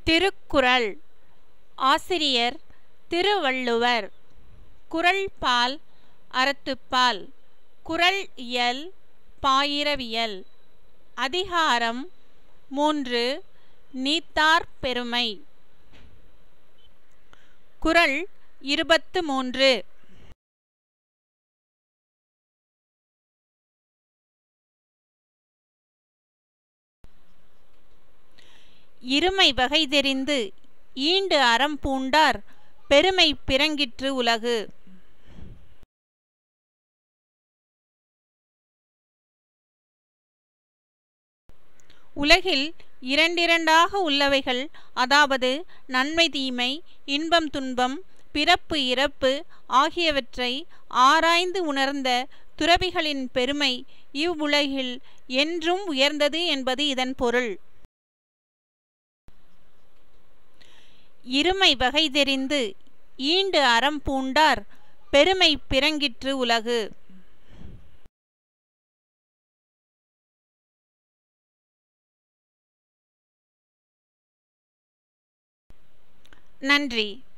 திருக்குறள் ஆசிரியர் திருவள்ளுவர் குறள் பால் அறத்துப்பால் குறள் இயல் பாயிரவியல் அதிகாரம் மூன்று நீத்தார் பெருமை குறள் இருபத்து மூன்று இருமை வகை தெரிந்து ஈண்டு அறம் பூண்டார் பெருமை பிறங்கிற்று உலகு உலகில் இரண்டிரண்டாக உள்ளவைகள் அதாவது நன்மை தீமை இன்பம் துன்பம் பிறப்பு இறப்பு ஆகியவற்றை ஆராய்ந்து உணர்ந்த துறவிகளின் பெருமை இவ்வுலகில் என்றும் உயர்ந்தது என்பது இதன் பொருள் இருமை வகை தெரிந்து ஈண்டு அறம் பூண்டார் பெருமை பிறங்கிற்று உலகு நன்றி